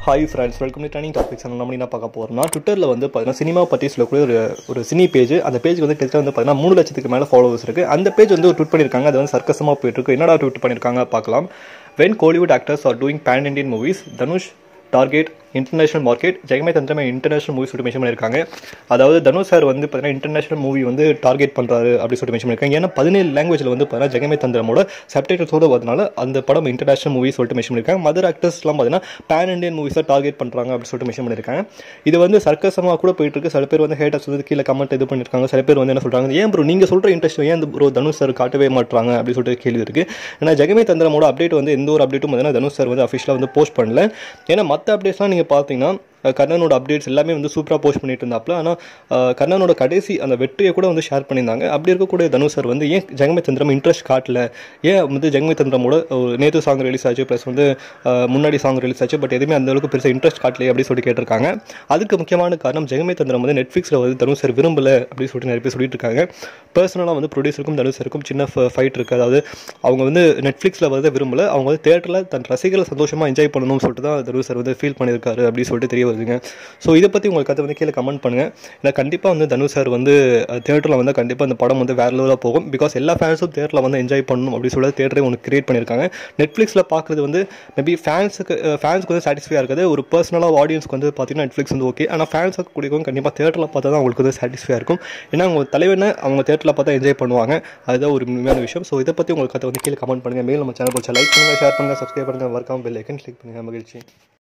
hi friends welcome to training topics நம்ம என்ன பார்க்க போகிறோம்னா ட்விட்டரில் வந்து பார்த்தீங்கன்னா சினிமா பற்றி சொல்லக்கூடிய ஒரு ஒரு சினி பேஜ் அந்த பேஜ் வந்து கிட்டத்தட்ட வந்து பார்த்தீங்கன்னா மூணு லட்சத்துக்கு மேலே ஃபாலோவர்ஸ் இருக்குது அந்த பேஜ் வந்து ஒரு ட்விட் பண்ணியிருக்காங்க அது வந்து சர்க்கஸமாக போயிட்டு இருக்கு என்னடா ட்விட் பண்ணியிருக்காங்க பார்க்கலாம் when Kollywood actors are doing pan Indian movies Dhanush target international market Jagame Thandhiram international movie சொல்லிட்டு மென்ஷன் பண்ணியிருக்காங்க அதாவது தனுஷ் சார் வந்து பார்த்தீங்கன்னா இன்டர்நேஷனல் மூவி வந்து டார்கெட் பண்ணுறாரு அப்படி சொல்லிட்டு மென்ஷன் பண்ணியிருக்காங்க ஏன்னா பதினேழு லாங்குவேஜில் வந்து பார்த்தீங்கன்னா ஜெகமே தந்திரமோட சப்டைட்டில்ஸோட வரதுனால அந்த படம் இன்டர்நேஷனல் மூவி சொல்லிட்டு மென்ஷன் பண்ணியிருக்காங்க மதர் ஆக்டர்ஸ்லாம் பார்த்தீங்கன்னா பேன் இண்டியன் மூவிஸை டார்கெட் பண்ணுறாங்க அப்படின்னு சொல்லிட்டு மென்ஷன் பண்ணியிருக்காங்க இது வந்து சர்க்கஸமாக கூட போயிட்டு இருக்கு சில பேர் வந்து ஹேட்டர்ஸ் வந்து கீழே கமெண்ட் இது பண்ணியிருக்காங்க சில பேர் வந்து என்ன சொல்கிறாங்க ஏன் ப்ரோ நீங்கள் சொல்கிற இன்ட்ரெஸ்ட் ஏன் ப்ரோ தனுஷ் சார் காட்டவே மாட்டுறாங்க அப்படின்னு சொல்லிட்டு கேள்வி இருக்குது ஏன்னா ஜெகமே தந்திரமோட அப்டேட் வந்து எந்த ஒரு அப்டேட்டும் பார்த்தீங்கன்னா தனுஷ் சார் வந்து அஃபிஷியலாக வந்து போஸ்ட் பண்ணல ஏன்னா மற்ற அப்டேட்ஸ்லாம் நீங்கள் பார்த்தீங்கன்னா அஹ் கர்ணனோட அப்டேட்ஸ் எல்லாமே வந்து சூப்பராக போஸ்ட் பண்ணிட்டு இருந்தாப்புல ஆனால் அஹ் கர்ணனோட கடைசி அந்த வெற்றியை கூட வந்து ஷேர் பண்ணியிருந்தாங்க அப்படி இருக்கக்கூடிய தனுஷ் சார் வந்து ஏன் ஜெகமே தந்திரம் இன்ட்ரெஸ்ட் காட்டல ஏன் வந்து ஜெகமே தந்திரமோட ஒரு நேத்து சாங் ரிலீஸ் ஆச்சு ப்ளஸ் வந்து அஹ் முன்னாடி சாங் ரிலீஸ் ஆச்சு பட் எதுவுமே அந்த அளவுக்கு பெருசாக இன்ட்ரெஸ்ட் காட்டலையே அப்படி சொல்லி கேட்டிருக்காங்க அதுக்கு முக்கியமான காரணம் ஜெகமே தந்திரம் வந்து நெட்ஃப்ளிக்ஸில் வந்து தனுஷ் சார் விரும்பல அப்படின்னு சொல்லிட்டு நிறைய பேர் சொல்லிட்டு இருக்காங்க பர்சனலாக வந்து ப்ரொடியூசருக்கும் தனுஷ் சாருக்கும் சின்ன ஃபைட் இருக்குது அதாவது அவங்க வந்து நெட்ஃப்ளிக்ஸில் வந்து விரும்பல அவங்க வந்து தேட்டரில் தன் ரசிகர்களை சந்தோஷமாக என்ஜாய் பண்ணணும்னு சொல்லிட்டு தான் தனுஷ் சார் வந்து ஃபீல் பண்ணியிருக்காரு அப்படின்னு சொல்லிட்டு தெரிய வருதுங்க ஸோ இதை பற்றி உங்களுக்கு கதை வந்து கீழே கமெண்ட் பண்ணுங்கள் ஏன்னா கண்டிப்பாக வந்து தனுஷ் சார் வந்து தேட்டரில் வந்து கண்டிப்பாக அந்த படம் வந்து வேறு லெவலாக போகும் பிகாஸ் எல்லா ஃபேன்ஸும் தேட்டரில் வந்து என்ஜாய் பண்ணணும் அப்படின்னு சொல்லி தேட்டரே ஒன்று கிரியேட் பண்ணியிருக்காங்க நெட்ஃப்ளிக்ஸில் பார்க்குறது வந்து மேபி ஃபேன்ஸுக்கு ஃபேன்ஸ்க்கு வந்து சாட்டிஸ்ஃபையாக இருக்குது ஒரு பர்சனலாக ஆடியன்ஸ்க்கு வந்து பார்த்தீங்கன்னா நெட்ஃப்ளிக்ஸ் வந்து ஓகே ஆனால் ஃபேன்ஸுக்கு கூடியவங்க கண்டிப்பாக தேட்டரில் பார்த்தா தான் அவங்களுக்கு வந்து சாட்டிஸ்ஃபையாக இருக்கும் ஏன்னா அவங்க தலைவனை அவங்க தேட்டரில் பார்த்தா என்ஜாய் பண்ணுவாங்க அதுதான் ஒரு உண்மையான விஷயம் ஸோ இதை பற்றி உங்களுக்கு கதை வந்து கீழே கமெண்ட் பண்ணுங்கள் மேலும் நம்ம சேனல் பிடிச்சா லைக் பண்ணுங்கள் ஷேர் பண்ணுங்கள் சப்ஸ்கிரைப் பண்ணுங்கள் மறக்காம பெல் ஐக்கன் கிளிக் பண்ணுங்கள் மகிழ்ச்சி